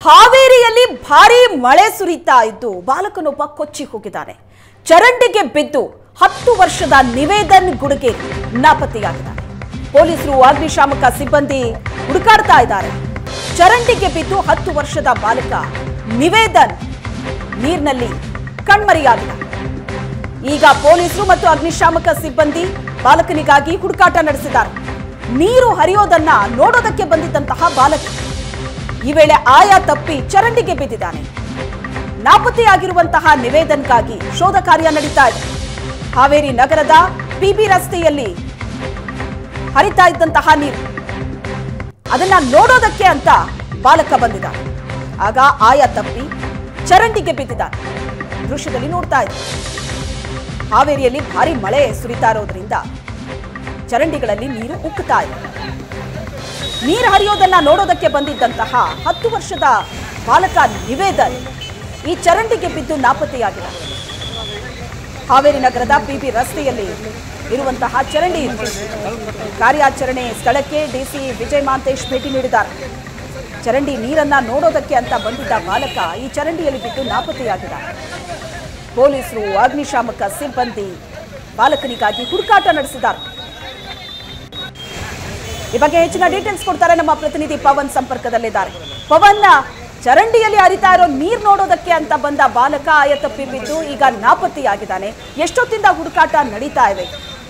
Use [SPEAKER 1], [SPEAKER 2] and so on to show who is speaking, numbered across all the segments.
[SPEAKER 1] ಹಾವೇರಿಯಲ್ಲಿ ಭಾರೀ ಮಳೆ ಸುರಿತಾ ಇದ್ದು ಬಾಲಕನೊಬ್ಬ ಕೊಚ್ಚಿ ಹೋಗಿದ್ದಾನೆ ಚರಂಡಿಗೆ ಬಿದ್ದು ಹತ್ತು ವರ್ಷದ ನಿವೇದನ್ ಗುಡುಗೆ ನಾಪತ್ತೆಯಾಗಿದ್ದಾನೆ ಪೊಲೀಸರು ಅಗ್ನಿಶಾಮಕ ಸಿಬ್ಬಂದಿ ಹುಡುಕಾಡ್ತಾ ಇದ್ದಾರೆ ಚರಂಡಿಗೆ ಬಿದ್ದು ಹತ್ತು ವರ್ಷದ ಬಾಲಕ ನಿವೇದನ್ ನೀರಿನಲ್ಲಿ ಕಣ್ಮರೆಯಾಗಿದ್ದಾನೆ ಈಗ ಪೊಲೀಸರು ಮತ್ತು ಅಗ್ನಿಶಾಮಕ ಸಿಬ್ಬಂದಿ ಬಾಲಕನಿಗಾಗಿ ಹುಡುಕಾಟ ನಡೆಸಿದ್ದಾರೆ ನೀರು ಹರಿಯೋದನ್ನ ನೋಡೋದಕ್ಕೆ ಬಂದಿದ್ದಂತಹ ಬಾಲಕ ಈ ವೇಳೆ ಆಯಾ ತಪ್ಪಿ ಚರಂಡಿಗೆ ಬಿದ್ದಿದ್ದಾನೆ ನಾಪತ್ತೆಯಾಗಿರುವಂತಹ ನಿವೇದನ್ಗಾಗಿ ಶೋಧ ಕಾರ್ಯ ನಡೀತಾ ಇದೆ ಹಾವೇರಿ ನಗರದ ಪಿಬಿ ರಸ್ತೆಯಲ್ಲಿ ಹರಿತಾ ಇದ್ದಂತಹ ನೀರು ಅದನ್ನ ನೋಡೋದಕ್ಕೆ ಅಂತ ಬಾಲಕ ಬಂದಿದ್ದಾನೆ ಆಗ ಆಯಾ ತಪ್ಪಿ ಚರಂಡಿಗೆ ಬಿದ್ದಿದ್ದಾನೆ ದೃಶ್ಯದಲ್ಲಿ ನೋಡ್ತಾ ಇದೆ ಹಾವೇರಿಯಲ್ಲಿ ಭಾರಿ ಮಳೆ ಸುರಿತಾ ಇರೋದ್ರಿಂದ ಚರಂಡಿಗಳಲ್ಲಿ ನೀರು ಉಕ್ಕುತ್ತಾ ಇದೆ ನೀರು ಹರಿಯೋದನ್ನ ನೋಡೋದಕ್ಕೆ ಬಂದಿದ್ದಂತಹ ಹತ್ತು ವರ್ಷದ ಬಾಲಕ ನಿವೇದನ್ ಈ ಚರಂಡಿಗೆ ಬಿದ್ದು ನಾಪತ್ತೆಯಾಗಿದೆ ಹಾವೇರಿ ನಗರದ ಪಿಬಿ ರಸ್ತೆಯಲ್ಲಿ ಇರುವಂತಹ ಚರಂಡಿ ಇದು. ಕಾರ್ಯಾಚರಣೆ ಸ್ಥಳಕ್ಕೆ ಡಿಸಿ ವಿಜಯ್ ಮಾಂತೇಶ್ ಭೇಟಿ ನೀಡಿದ್ದಾರೆ ಚರಂಡಿ ನೀರನ್ನ ನೋಡೋದಕ್ಕೆ ಅಂತ ಬಂದಿದ್ದ ಬಾಲಕ ಈ ಚರಂಡಿಯಲ್ಲಿ ಬಿದ್ದು ನಾಪತ್ತೆಯಾಗಿದ್ದಾರೆ ಪೊಲೀಸರು ಅಗ್ನಿಶಾಮಕ ಸಿಬ್ಬಂದಿ ಬಾಲಕನಿಗಾಗಿ ಹುಡುಕಾಟ ನಡೆಸಿದ್ದಾರೆ ಈ ಬಗ್ಗೆ ಹೆಚ್ಚಿನ ಡೀಟೇಲ್ಸ್ ಕೊಡ್ತಾರೆ ನಮ್ಮ ಪ್ರತಿನಿಧಿ ಪವನ್ ಸಂಪರ್ಕದಲ್ಲಿದ್ದಾರೆ ಪವನ್ ಚರಂಡಿಯಲ್ಲಿ ಹರಿತಾ ಇರೋ ನೀರ್ ನೋಡೋದಕ್ಕೆ ಅಂತ ಬಂದ ಬಾಲಕ ಆಯತಪ್ಪಿ ಬಿದ್ದು ಈಗ ನಾಪತ್ತೆಯಾಗಿದ್ದಾನೆ ಎಷ್ಟೊತ್ತಿಂದ ಹುಡುಕಾಟ ನಡೀತಾ ಇವೆ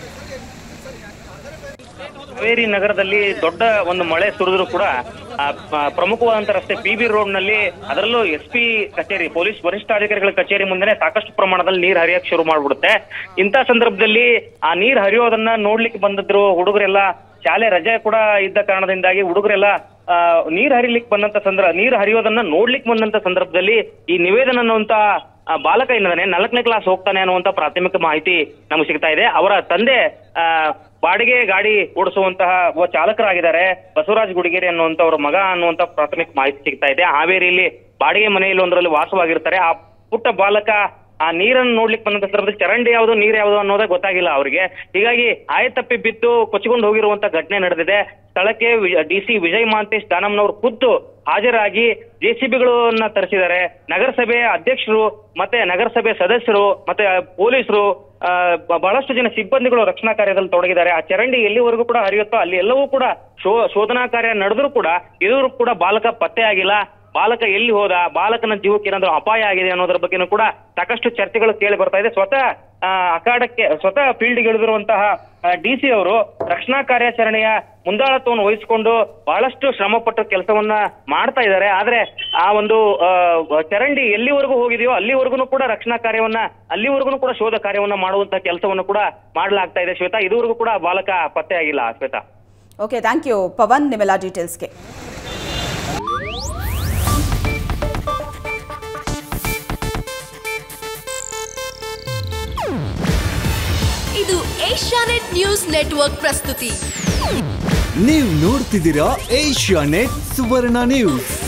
[SPEAKER 2] ಹಾವೇರಿ ನಗರದಲ್ಲಿ ದೊಡ್ಡ ಒಂದು ಮಳೆ ಸುರಿದ್ರು ಕೂಡ ಆ, ಆ, ಪ್ರಮುಖವಾದಂತ ರಸ್ತೆ ಪಿ ಬಿ ರೋಡ್ ನಲ್ಲಿ ಅದರಲ್ಲೂ ಎಸ್ ಪಿ ಕಚೇರಿ ಪೊಲೀಸ್ ವರಿಷ್ಠಾಧಿಕಾರಿಗಳ ಕಚೇರಿ ಮುಂದೆ ಸಾಕಷ್ಟು ಪ್ರಮಾಣದಲ್ಲಿ ನೀರ್ ಹರಿಯಕ್ ಶುರು ಮಾಡ್ಬಿಡುತ್ತೆ ಇಂಥ ಸಂದರ್ಭದಲ್ಲಿ ಆ ನೀರ್ ಹರಿಯೋದನ್ನ ನೋಡ್ಲಿಕ್ಕೆ ಬಂದಿದ್ರು ಹುಡುಗರೆಲ್ಲ ಶಾಲೆ ರಜೆ ಕೂಡ ಇದ್ದ ಕಾರಣದಿಂದಾಗಿ ಹುಡುಗರೆಲ್ಲ ಆ, ನೀರ್ ಹರಿಲಿಕ್ಕೆ ಬಂದಂತ ಸಂದರ್ಭ ನೀರ್ ಹರಿಯೋದನ್ನ ನೋಡ್ಲಿಕ್ಕೆ ಬಂದಂತ ಸಂದರ್ಭದಲ್ಲಿ ಈ ನಿವೇದನ ಅನ್ನುವಂತ ಆ, ಬಾಲಕ ಏನಿದಾನೆ ನಾಲ್ಕನೇ ಕ್ಲಾಸ್ ಹೋಗ್ತಾನೆ ಅನ್ನುವಂತ ಪ್ರಾಥಮಿಕ ಮಾಹಿತಿ ನಮಗೆ ಸಿಗ್ತಾ ಇದೆ ಅವರ ತಂದೆ ಆ, ಬಾಡಿಗೆ ಗಾಡಿ ಓಡಿಸುವಂತಹ ಒಬ್ಬ ಚಾಲಕರಾಗಿದ್ದಾರೆ ಬಸವರಾಜ್ ಗುಡಿಗೇರಿ ಅನ್ನುವಂತ ಅವ್ರ ಮಗ ಅನ್ನುವಂತ ಪ್ರಾಥಮಿಕ ಮಾಹಿತಿ ಸಿಗ್ತಾ ಇದೆ ಹಾವೇರಿಯಲ್ಲಿ ಬಾಡಿಗೆ ಮನೆಯಲ್ಲಿ ಒಂದರಲ್ಲಿ ವಾಸವಾಗಿರ್ತಾರೆ ಆ ಪುಟ್ಟ ಬಾಲಕ ಆ ನೀರನ್ನು ನೋಡ್ಲಿಕ್ಕೆ ಬಂದಂತ ಸಂದರ್ಭದಲ್ಲಿ ಚರಂಡಿ ಯಾವುದು ನೀರು ಯಾವುದು ಅನ್ನೋದೇ ಗೊತ್ತಾಗಿಲ್ಲ ಅವರಿಗೆ ಹೀಗಾಗಿ ಆಯತಪ್ಪಿ ಬಿದ್ದು ಕೊಚ್ಚಿಕೊಂಡು ಹೋಗಿರುವಂತ ಘಟನೆ ನಡೆದಿದೆ ಸ್ಥಳಕ್ಕೆ ಡಿ ಸಿ ವಿಜಯ್ ಮಾಂತೇಶ್ ದಾನಮ್ನವರು ಖುದ್ದು ಹಾಜರಾಗಿ ಜೆಸಿಬಿಗಳನ್ನ ತರಿಸಿದ್ದಾರೆ ನಗರಸಭೆ ಅಧ್ಯಕ್ಷರು ಮತ್ತೆ ನಗರಸಭೆ ಸದಸ್ಯರು ಮತ್ತೆ ಪೊಲೀಸರು ಆ, ಬ- ಬಹಳಷ್ಟು ಜನ ಸಿಬ್ಬಂದಿಗಳು ರಕ್ಷಣಾ ಕಾರ್ಯದಲ್ಲಿ ತೊಡಗಿದ್ದಾರೆ ಆ ಚರಂಡಿ ಎಲ್ಲಿವರೆಗೂ ಕೂಡ ಹರಿಯುತ್ತೋ ಅಲ್ಲಿ ಎಲ್ಲವೂ ಕೂಡ ಶೋ ಶೋಧನಾ ಕಾರ್ಯ ನಡೆದ್ರು ಕೂಡ ಇದುವರೆಗೂ ಕೂಡ ಬಾಲಕ ಪತ್ತೆ ಆಗಿಲ್ಲ ಬಾಲಕ ಎಲ್ಲಿ ಹೋದ ಬಾಲಕನ ಜೀವಕ್ಕೆ ಏನಾದ್ರು ಅಪಾಯ ಆಗಿದೆ ಅನ್ನೋದ್ರ ಬಗ್ಗೆನೂ ಕೂಡ ಸಾಕಷ್ಟು ಚರ್ಚೆಗಳು ಕೇಳಿ ಬರ್ತಾ ಇದೆ ಸ್ವತಃ ಆ, ಅಖಾಡಕ್ಕೆ ಸ್ವತಃ ಫೀಲ್ಡ್ಗೆ ಇಳಿದಿರುವಂತಹ ಡಿ ಸಿ ಅವರು ರಕ್ಷಣಾ ಕಾರ್ಯಾಚರಣೆಯ ಮುಂದಾಳತ್ವವನ್ನು ವಹಿಸಿಕೊಂಡು ಬಹಳಷ್ಟು ಶ್ರಮಪಟ್ಟು ಕೆಲಸವನ್ನ ಮಾಡ್ತಾ ಇದ್ದಾರೆ ಆದ್ರೆ ಆ ಒಂದು ಆ, ಚರಂಡಿ ಎಲ್ಲಿವರೆಗೂ ಹೋಗಿದೆಯೋ ಅಲ್ಲಿವರೆಗೂ ಕೂಡ ರಕ್ಷಣಾ ಕಾರ್ಯವನ್ನ ಅಲ್ಲಿವರೆಗೂ ಕೂಡ ಶೋಧ ಕಾರ್ಯವನ್ನ ಮಾಡುವಂತ ಕೆಲಸವನ್ನು ಕೂಡ ಮಾಡಲಾಗ್ತಾ ಇದೆ ಶ್ವೇತಾ ಇದುವರೆಗೂ ಕೂಡ ಬಾಲಕ ಪತ್ತೆ ಆಗಿಲ್ಲ Shweta
[SPEAKER 1] okay thank you Pavan ನಿಮ್ಮೆಲ್ಲ ಡೀಟೇಲ್ಸ್ಗೆ
[SPEAKER 3] ಇದು ಏಷ್ಯಾನೆಟ್ ನ್ಯೂಸ್ ನೆಟ್ವರ್ಕ್ ಪ್ರಸ್ತುತಿ
[SPEAKER 4] ನೀವು ನೋಡ್ತಿದ್ದೀರಾ ಏಷ್ಯಾ ನೆಟ್ ಸುವರ್ಣ ನ್ಯೂಸ್